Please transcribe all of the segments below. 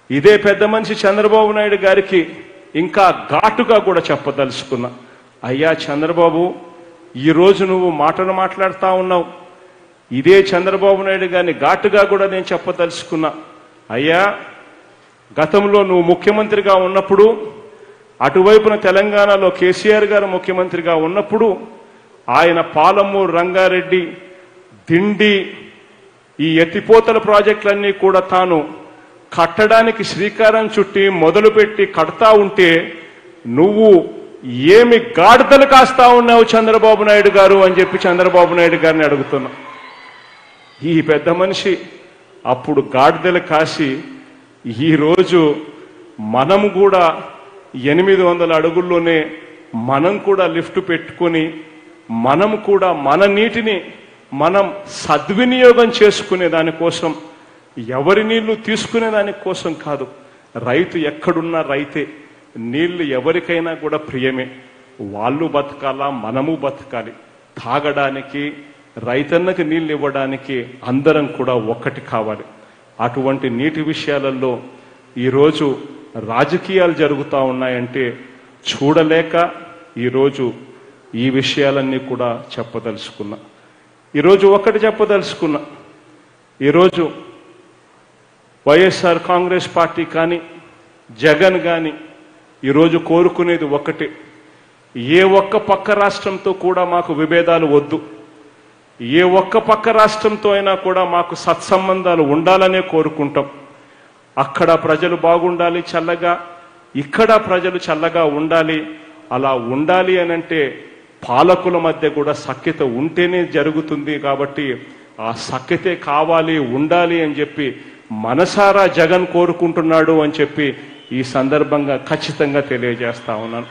ఇదే పెద్ద మనిషి చంద్రబాబు నాయుడు గారికి ఇంకా ఘాటుగా కూడా చెప్పదలుచుకున్నా అయ్యా చంద్రబాబు ఈ రోజు నువ్వు మాటలు మాట్లాడుతా ఉన్నావు ఇదే చంద్రబాబు నాయుడు గారిని ఘాటుగా కూడా నేను చెప్పదలుచుకున్నా అయ్యా గతంలో నువ్వు ముఖ్యమంత్రిగా ఉన్నప్పుడు అటువైపున తెలంగాణలో కేసీఆర్ గారు ముఖ్యమంత్రిగా ఉన్నప్పుడు ఆయన పాలమూరు రంగారెడ్డి దిండి ఈ ఎత్తిపోతల ప్రాజెక్టులన్నీ కూడా తాను కట్టడానికి శ్రీకారం చుట్టి మొదలుపెట్టి కడతా ఉంటే నువ్వు ఏమి గాడిదలు కాస్తా ఉన్నావు చంద్రబాబు నాయుడు గారు అని చెప్పి చంద్రబాబు నాయుడు గారిని అడుగుతున్నా ఈ పెద్ద మనిషి అప్పుడు గాడిదలు కాసి ఈరోజు మనం కూడా ఎనిమిది వందల అడుగుల్లోనే మనం కూడా లిఫ్ట్ పెట్టుకొని మనం కూడా మన నీటిని మనం సద్వినియోగం చేసుకునే దానికోసం ఎవరి నీళ్లు తీసుకునే దానికోసం కాదు రైతు ఎక్కడున్నా రైతే నీళ్లు ఎవరికైనా కూడా ప్రియమే వాళ్ళు బతకాలా మనము బతకాలి తాగడానికి రైతన్నకి నీళ్లు ఇవ్వడానికి అందరం కూడా ఒక్కటి కావాలి అటువంటి నీటి విషయాలలో ఈరోజు రాజకీయాలు జరుగుతూ ఉన్నాయంటే చూడలేక ఈరోజు ఈ విషయాలన్నీ కూడా చెప్పదలుచుకున్నా ఈరోజు ఒక్కటి చెప్పదలుచుకున్నా ఈరోజు వైఎస్ఆర్ కాంగ్రెస్ పార్టీ కానీ జగన్ కానీ ఈరోజు కోరుకునేది ఒక్కటే ఏ ఒక్క పక్క రాష్ట్రంతో కూడా మాకు విభేదాలు వద్దు ఏ ఒక్క పక్క రాష్ట్రంతో అయినా కూడా మాకు సత్సంబంధాలు ఉండాలనే కోరుకుంటాం అక్కడ ప్రజలు బాగుండాలి చల్లగా ఇక్కడ ప్రజలు చల్లగా ఉండాలి అలా ఉండాలి అనంటే పాలకుల మధ్య కూడా సఖ్యత ఉంటేనే జరుగుతుంది కాబట్టి ఆ సఖ్యతే కావాలి ఉండాలి అని చెప్పి మనసారా జగన్ కోరుకుంటున్నాడు అని చెప్పి ఈ సందర్భంగా ఖచ్చితంగా తెలియజేస్తా ఉన్నాను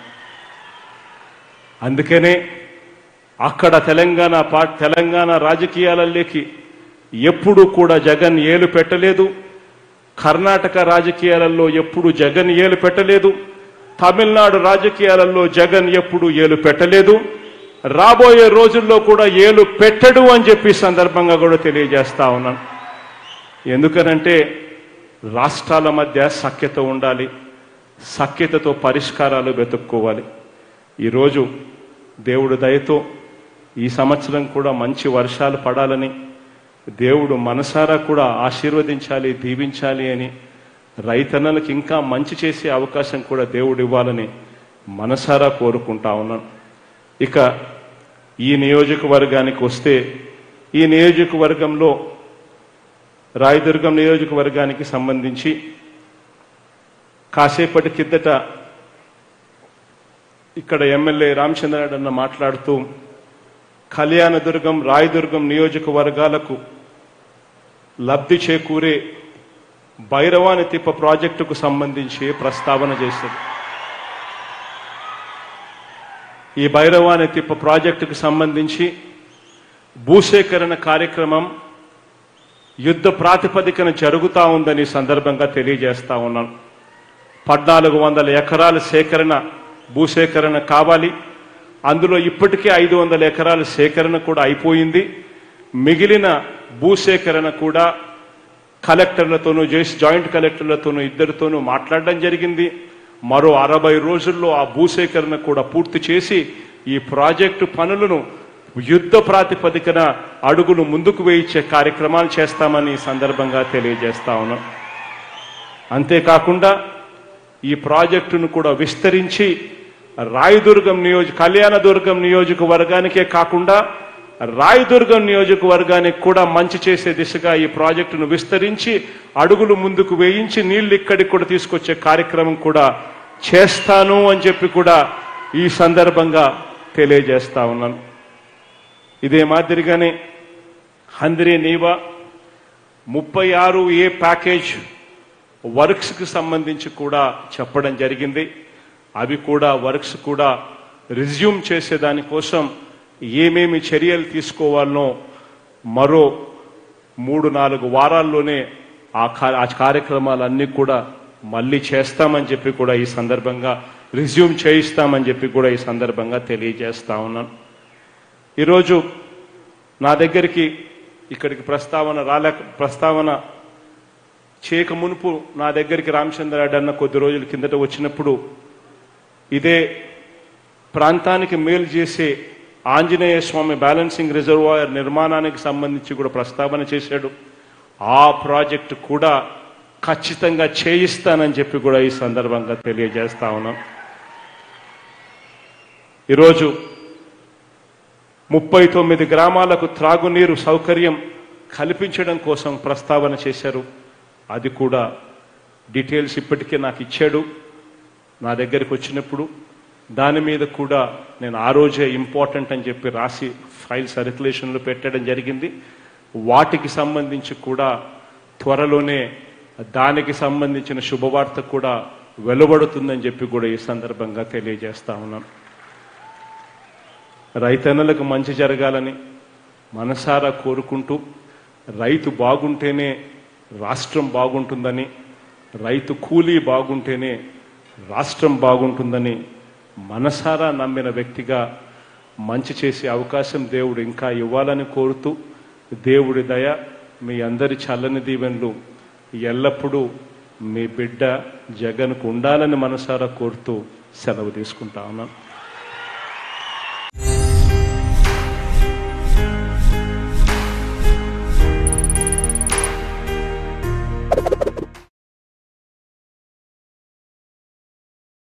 అందుకనే అక్కడ తెలంగాణ పా తెలంగాణ రాజకీయాలలోకి ఎప్పుడు కూడా జగన్ ఏలు పెట్టలేదు కర్ణాటక రాజకీయాలలో ఎప్పుడు జగన్ ఏలు పెట్టలేదు తమిళనాడు రాజకీయాలలో జగన్ ఎప్పుడు ఏలు పెట్టలేదు రాబోయే రోజుల్లో కూడా ఏలు పెట్టడు అని చెప్పి ఈ సందర్భంగా కూడా తెలియజేస్తా ఉన్నాను ఎందుకనంటే రాష్ట్రాల మధ్య సఖ్యత ఉండాలి సఖ్యతతో పరిష్కారాలు వెతుక్కోవాలి ఈరోజు దేవుడు దయతో ఈ సంవత్సరం కూడా మంచి వర్షాలు పడాలని దేవుడు మనసారా కూడా ఆశీర్వదించాలి దీవించాలి అని రైతన్నలకు ఇంకా మంచి చేసే అవకాశం కూడా దేవుడు ఇవ్వాలని మనసారా కోరుకుంటా ఉన్నాను ఇక ఈ నియోజకవర్గానికి వస్తే ఈ నియోజకవర్గంలో రాయదుర్గం నియోజకవర్గానికి సంబంధించి కాసేపటి కిందట ఇక్కడ ఎమ్మెల్యే రామచంద్రనాయుడు అన్న మాట్లాడుతూ కళ్యాణదుర్గం రాయదుర్గం నియోజకవర్గాలకు లబ్ధి చేకూరే భైరవాని తిప్ప ప్రాజెక్టుకు సంబంధించి ప్రస్తావన చేశారు ఈ భైరవాని తిప్ప ప్రాజెక్టుకు సంబంధించి భూసేకరణ కార్యక్రమం యుద్ధ ప్రాతిపదికన జరుగుతా ఉందని ఈ సందర్భంగా తెలియజేస్తా ఉన్నాను పద్నాలుగు వందల ఎకరాల సేకరణ భూసేకరణ కావాలి అందులో ఇప్పటికే ఐదు వందల ఎకరాల సేకరణ కూడా అయిపోయింది మిగిలిన భూసేకరణ కూడా కలెక్టర్లతోనూ చేసి జాయింట్ కలెక్టర్లతోనూ ఇద్దరితోనూ మాట్లాడడం జరిగింది మరో అరవై రోజుల్లో ఆ భూసేకరణ కూడా పూర్తి చేసి ఈ ప్రాజెక్టు పనులను యుద్ధ ప్రాతిపదికన అడుగులు ముందుకు వేయించే కార్యక్రమాలు చేస్తామని ఈ సందర్భంగా తెలియజేస్తా ఉన్నాం అంతేకాకుండా ఈ ప్రాజెక్టును కూడా విస్తరించి రాయదుర్గం నియోజక కళ్యాణదుర్గం నియోజకవర్గానికే కాకుండా రాయదుర్గం నియోజకవర్గానికి కూడా మంచి చేసే దిశగా ఈ ప్రాజెక్టును విస్తరించి అడుగులు ముందుకు వేయించి నీళ్లు ఇక్కడికి కూడా తీసుకొచ్చే కార్యక్రమం కూడా చేస్తాను అని చెప్పి కూడా ఈ సందర్భంగా తెలియజేస్తా ఉన్నాను ఇదే మాదిరిగానే హంద్రీ నీవా ముప్పై ఆరు ఏ ప్యాకేజ్ వర్క్స్కి సంబంధించి కూడా చెప్పడం జరిగింది అవి కూడా వర్క్స్ కూడా రిజ్యూమ్ చేసే దానికోసం ఏమేమి చర్యలు తీసుకోవాలనో మరో మూడు నాలుగు వారాల్లోనే ఆ కా- ఆ కార్యక్రమాలన్నీ కూడా మళ్ళీ చేస్తామని చెప్పి కూడా ఈ సందర్భంగా రిజ్యూమ్ చేయిస్తామని చెప్పి కూడా ఈ సందర్భంగా తెలియజేస్తా ఉన్నాను ఈరోజు నా దగ్గరికి ఇక్కడికి ప్రస్తావన రాలేక ప్రస్తావన చేయక మునుపు నా దగ్గరికి రామచంద్రారెడ్డి అన్న కొద్ది రోజుల కిందట వచ్చినప్పుడు ఇదే ప్రాంతానికి మేలు చేసే ఆంజనేయ స్వామి బ్యాలెన్సింగ్ రిజర్వాయర్ నిర్మాణానికి సంబంధించి కూడా ప్రస్తావన చేశాడు ఆ ప్రాజెక్టు కూడా ఖచ్చితంగా చేయిస్తానని చెప్పి కూడా ఈ సందర్భంగా తెలియజేస్తా ఉన్నాం ఈరోజు ముప్పై తొమ్మిది గ్రామాలకు త్రాగునీరు సౌకర్యం కల్పించడం కోసం ప్రస్తావన చేశారు అది కూడా డీటెయిల్స్ ఇప్పటికే నాకు ఇచ్చాడు నా దగ్గరికి వచ్చినప్పుడు దాని మీద కూడా నేను ఆ రోజే ఇంపార్టెంట్ అని చెప్పి రాసి ఫైల్ సర్క్యులేషన్లో పెట్టడం జరిగింది వాటికి సంబంధించి కూడా త్వరలోనే దానికి సంబంధించిన శుభవార్త కూడా వెలువడుతుందని చెప్పి కూడా ఈ సందర్భంగా తెలియజేస్తా ఉన్నాను రైతన్నలకు మంచి జరగాలని మనసారా కోరుకుంటూ రైతు బాగుంటేనే రాష్ట్రం బాగుంటుందని రైతు కూలీ బాగుంటేనే రాష్ట్రం బాగుంటుందని మనసారా నమ్మిన వ్యక్తిగా మంచి చేసే అవకాశం దేవుడు ఇంకా ఇవ్వాలని కోరుతూ దేవుడి దయ మీ అందరి చల్లని దీవెనలు ఎల్లప్పుడూ మీ బిడ్డ జగన్కు ఉండాలని మనసారా కోరుతూ సెలవు తీసుకుంటా ఉన్నాను